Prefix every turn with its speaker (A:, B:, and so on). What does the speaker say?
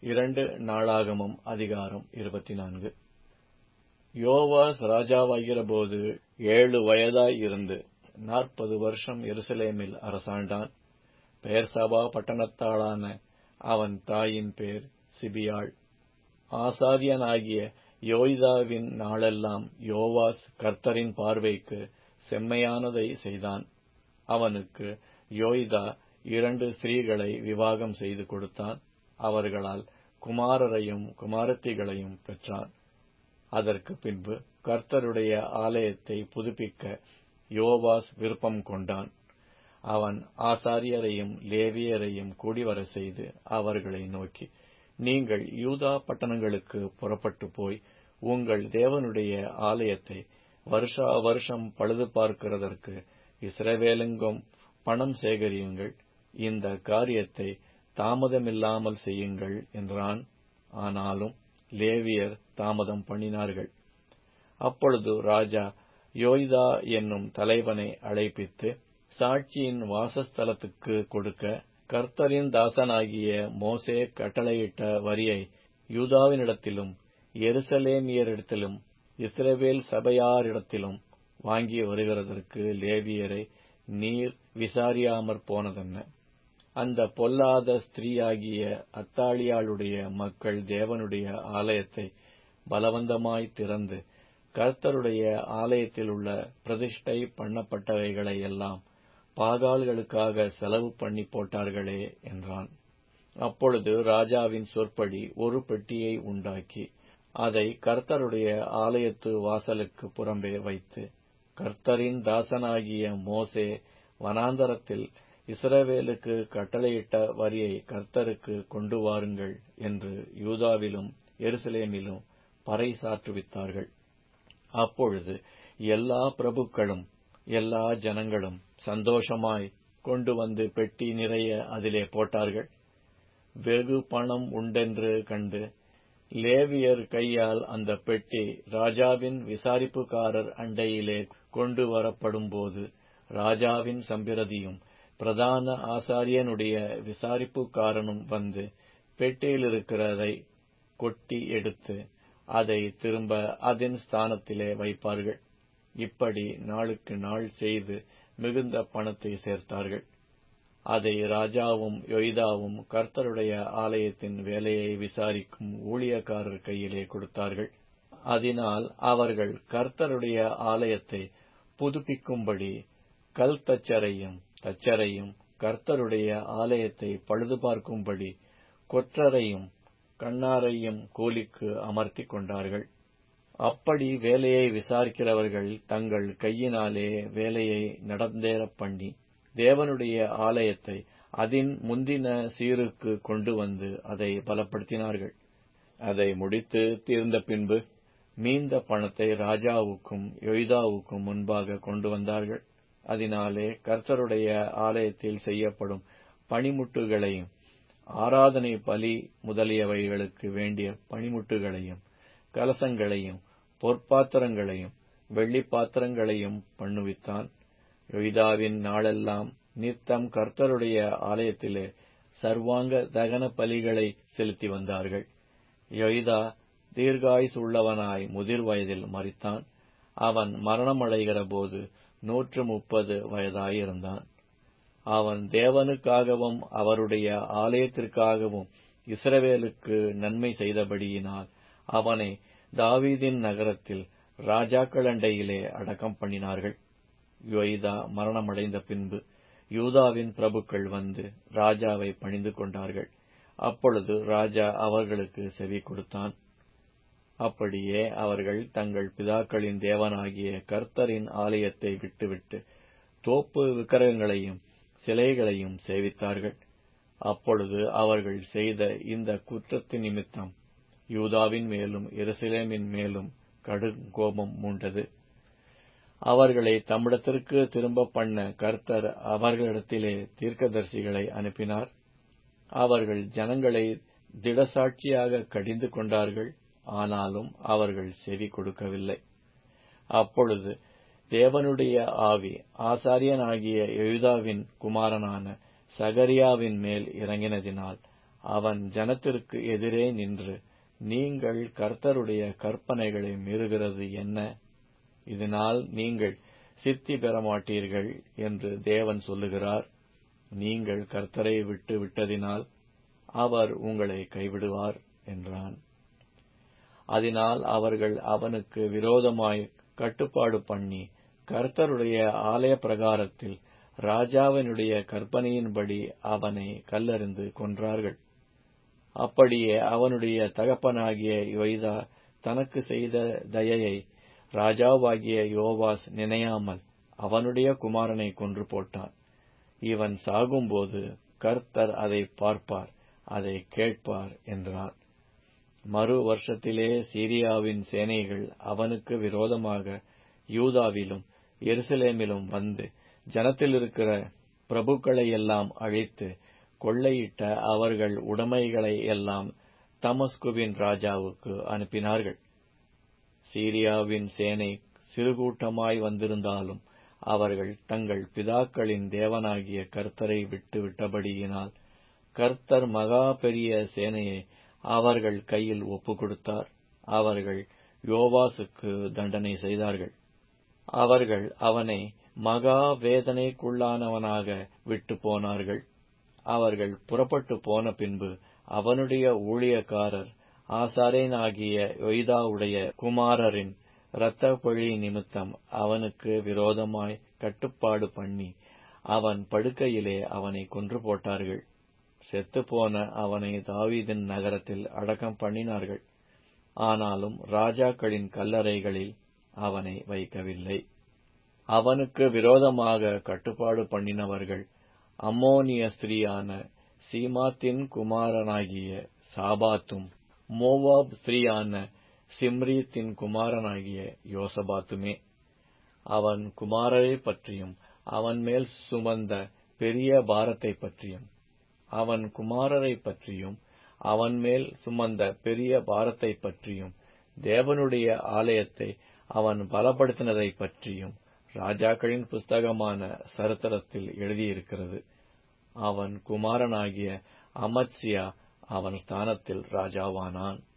A: இரண்டு நாளாகமம் அதிகாரம் இருபத்தினான்கு யோவாஸ் ராஜாவாகிறபோது ஏழு வயதாய் இருந்து நாற்பது வருஷம் எருசலேமில் அரசாண்டான் பெயர்சபா பட்டணத்தாளான அவன் தாயின் பேர் சிபியாள் ஆசாரியனாகிய யோய்தாவின் நாளெல்லாம் யோவாஸ் கர்த்தரின் பார்வைக்கு செம்மையானதை செய்தான் அவனுக்கு யோய்தா இரண்டு ஸ்திரீகளை விவாகம் செய்து கொடுத்தான் அவர்களால் குமாரரையும் குமாரத்திகளையும் பெற்றான் அதற்கு பின்பு கர்த்தருடைய ஆலயத்தை புதுப்பிக்க யோவாஸ் விருப்பம் கொண்டான் அவன் ஆசாரியரையும் லேவியரையும் கூடிவர செய்து அவர்களை நோக்கி நீங்கள் யூதா பட்டணங்களுக்கு புறப்பட்டு போய் உங்கள் தேவனுடைய ஆலயத்தை வருஷா வருஷம் பழுது பார்க்கிறதற்கு இஸ்ரவேலெங்கும் பணம் சேகரியுங்கள் இந்த காரியத்தை தாமதமில்லாமல் செய்யுங்கள் என்றான் ஆனாலும் லேவியர் தாமதம் பண்ணினார்கள் அப்பொழுது ராஜா யோய்தா என்னும் தலைவனை அழைப்பித்து சாட்சியின் வாசஸ்தலத்துக்கு கொடுக்க கர்த்தரின் தாசனாகிய மோசே கட்டளையிட்ட வரியை யூதாவினிடத்திலும் எருசலேமியரிடத்திலும் இஸ்ரவேல் சபையாரிடத்திலும் வாங்கி வருகிறதற்கு லேவியரை நீர் விசாரியாமற் போனதென்ன அந்த பொல்லாத ஸ்திரீயாகிய அத்தாளியாளுடைய மக்கள் தேவனுடைய ஆலயத்தை பலவந்தமாய் திறந்து கர்த்தருடைய ஆலயத்தில் உள்ள பிரதிஷ்டை பண்ணப்பட்டவைகளை எல்லாம் பாகால்களுக்காக செலவு பண்ணி போட்டார்களே என்றான் அப்பொழுது ராஜாவின் சொற்படி ஒரு பெட்டியை உண்டாக்கி அதை கர்த்தருடைய ஆலயத்து வாசலுக்கு புறம்பே வைத்து கர்த்தரின் தாசனாகிய மோசே வனாந்தரத்தில் இஸ்ரவேலுக்கு கட்டளையிட்ட வரியை கர்த்தருக்கு கொண்டு வாருங்கள் என்று யூதாவிலும் எருசலேமிலும் பறைசாற்றுவித்தார்கள் அப்பொழுது எல்லா பிரபுக்களும் எல்லா ஜனங்களும் சந்தோஷமாய் கொண்டு வந்து பெட்டி நிறைய அதிலே போட்டார்கள் வெகு பணம் உண்டென்று கண்டு லேவியர் கையால் அந்த பெட்டி ராஜாவின் விசாரிப்புக்காரர் அண்டையிலே கொண்டு வரப்படும்போது ராஜாவின் சம்பிரதியும் பிரதான ஆசாரியனுடைய விசாரிப்புக்காரனும் வந்து பெட்டியிலிருக்கிறதை கொட்டி எடுத்து அதை திரும்ப அதன் ஸ்தானத்திலே வைப்பார்கள் இப்படி நாளுக்கு நாள் செய்து மிகுந்த பணத்தை சேர்த்தார்கள் அதை ராஜாவும் யொய்தாவும் கர்த்தருடைய ஆலயத்தின் வேலையை விசாரிக்கும் ஊழியக்காரர் கையிலே கொடுத்தார்கள் அதனால் அவர்கள் கர்த்தருடைய ஆலயத்தை புதுப்பிக்கும்படி கல் தச்சரையும் தச்சரையும் கர்த்தருடைய ஆலயத்தை பழுது பார்க்கும்படி கொற்றரையும் கண்ணாரையும் கூலிக்கு அமர்த்தி கொண்டார்கள் அப்படி வேலையை விசாரிக்கிறவர்கள் தங்கள் கையினாலே வேலையை நடந்தேறப் பண்ணி தேவனுடைய ஆலயத்தை அதின் முந்தின சீருக்கு கொண்டு வந்து அதை பலப்படுத்தினார்கள் அதை முடித்து தீர்ந்த பின்பு மீந்த பணத்தை ராஜாவுக்கும் யொய்தாவுக்கும் முன்பாக கொண்டு வந்தார்கள் அதனாலே கர்த்தருடைய ஆலயத்தில் செய்யப்படும் பணிமுட்டுகளையும் ஆராதனை பலி முதலியவைகளுக்கு வேண்டிய பணிமுட்டுகளையும் கலசங்களையும் பொற்பாத்திரங்களையும் வெள்ளி பாத்திரங்களையும் பண்ணுவித்தான் யுய்தாவின் நாளெல்லாம் நித்தம் கர்த்தருடைய ஆலயத்திலே சர்வாங்க தகன பலிகளை செலுத்தி வந்தார்கள் யொய்தா தீர்காயுஸ் உள்ளவனாய் முதிர் வயதில் மறித்தான் அவன் மரணமடைகிற போது நூற்று முப்பது வயதாயிருந்தான் அவன் தேவனுக்காகவும் அவருடைய ஆலயத்திற்காகவும் இஸ்ரவேலுக்கு நன்மை செய்தபடியினால் அவனை தாவீதின் நகரத்தில் ராஜாக்கள் அண்டையிலே அடக்கம் பண்ணினார்கள் யோய்தா மரணமடைந்த பின்பு யூதாவின் பிரபுக்கள் வந்து ராஜாவை பணிந்து கொண்டார்கள் அப்பொழுது ராஜா அவர்களுக்கு செவி கொடுத்தான் அப்படியே அவர்கள் தங்கள் பிதாக்களின் தேவனாகிய கர்த்தரின் ஆலயத்தை விட்டுவிட்டு தோப்பு விக்கிரகங்களையும் சிலைகளையும் சேவித்தார்கள் அப்பொழுது அவர்கள் செய்த இந்த குற்றத்து நிமித்தம் யூதாவின் மேலும் எருசலேமின் மேலும் கடும் கோபம் மூண்டது அவர்களை தம்மிடத்திற்கு திரும்ப பண்ண கர்த்தர் அவர்களிடத்திலே தீர்க்கதரிசிகளை அனுப்பினார் அவர்கள் ஜனங்களை திடசாட்சியாக கடிந்து கொண்டார்கள் ஆனாலும் அவர்கள் செவி கொடுக்கவில்லை அப்பொழுது தேவனுடைய ஆவி ஆசாரியனாகிய எழுதாவின் குமாரனான சகரியாவின் மேல் இறங்கினதினால் அவன் ஜனத்திற்கு எதிரே நின்று நீங்கள் கர்த்தருடைய கற்பனைகளை மீறுகிறது என்ன இதனால் நீங்கள் சித்தி பெற மாட்டீர்கள் என்று தேவன் சொல்லுகிறார் நீங்கள் கர்த்தரை விட்டு விட்டதினால் அவர் உங்களை கைவிடுவார் என்றான் அதனால் அவர்கள் அவனுக்கு விரோதமாய் கட்டுப்பாடு பண்ணி கர்த்தருடைய ஆலய பிரகாரத்தில் ராஜாவினுடைய கற்பனையின்படி அவனை கல்லறிந்து கொன்றார்கள் அப்படியே அவனுடைய தகப்பனாகிய யோய்தா தனக்கு செய்த தயையை ராஜாவாகிய யோவாஸ் நினையாமல் அவனுடைய குமாரனை கொன்று போட்டான் இவன் சாகும்போது கர்த்தர் அதை பார்ப்பார் அதை கேட்பார் என்றான் மறு வருஷத்திலே சீரியாவின் சேனைகள் அவனுக்கு விரோதமாக யூதாவிலும் எருசலேமிலும் வந்து ஜனத்தில் இருக்கிற பிரபுக்களை எல்லாம் அழித்து கொள்ளையிட்ட அவர்கள் உடைமைகளை எல்லாம் தமஸ்குவின் ராஜாவுக்கு அனுப்பினார்கள் சீரியாவின் சேனை சிறுகூட்டமாய் வந்திருந்தாலும் அவர்கள் தங்கள் பிதாக்களின் தேவனாகிய கர்த்தரை விட்டு விட்டபடியினால் கர்த்தர் மகா பெரிய சேனையை அவர்கள் கையில் ஒப்பு கொடுத்தார் அவர்கள் யோவாசுக்கு தண்டனை செய்தார்கள் அவர்கள் அவனை மகா வேதனைக்குள்ளானவனாக விட்டு போனார்கள் அவர்கள் புறப்பட்டு போன பின்பு அவனுடைய ஊழியக்காரர் ஆசாரேனாகிய யொய்தாவுடைய குமாரரின் இரத்த பழி நிமித்தம் அவனுக்கு விரோதமாய் கட்டுப்பாடு பண்ணி அவன் படுக்கையிலே அவனை கொன்று போட்டார்கள் செத்துப்போன அவனை தாவீதின் நகரத்தில் அடக்கம் பண்ணினார்கள் ஆனாலும் ராஜாக்களின் கல்லறைகளில் அவனை வைக்கவில்லை அவனுக்கு விரோதமாக கட்டுப்பாடு பண்ணினவர்கள் அம்மோனிய ஸ்திரீயான சீமாத்தின் குமாரனாகிய சாபாத்தும் மோவாப் ஸ்திரீயான சிம்ரீத்தின் குமாரனாகிய யோசபாத்துமே அவன் குமாரரை பற்றியும் அவன் மேல் சுமந்த பெரிய பாரத்தை பற்றியும் அவன் குமாரரை பற்றியும் அவன் மேல் சுமந்த பெரிய பாரத்தை பற்றியும் தேவனுடைய ஆலயத்தை அவன் பலப்படுத்தினதை பற்றியும் ராஜாக்களின் புஸ்தகமான சரித்திரத்தில் எழுதியிருக்கிறது அவன் குமாரனாகிய அமத்சியா அவன் ஸ்தானத்தில் ராஜாவானான்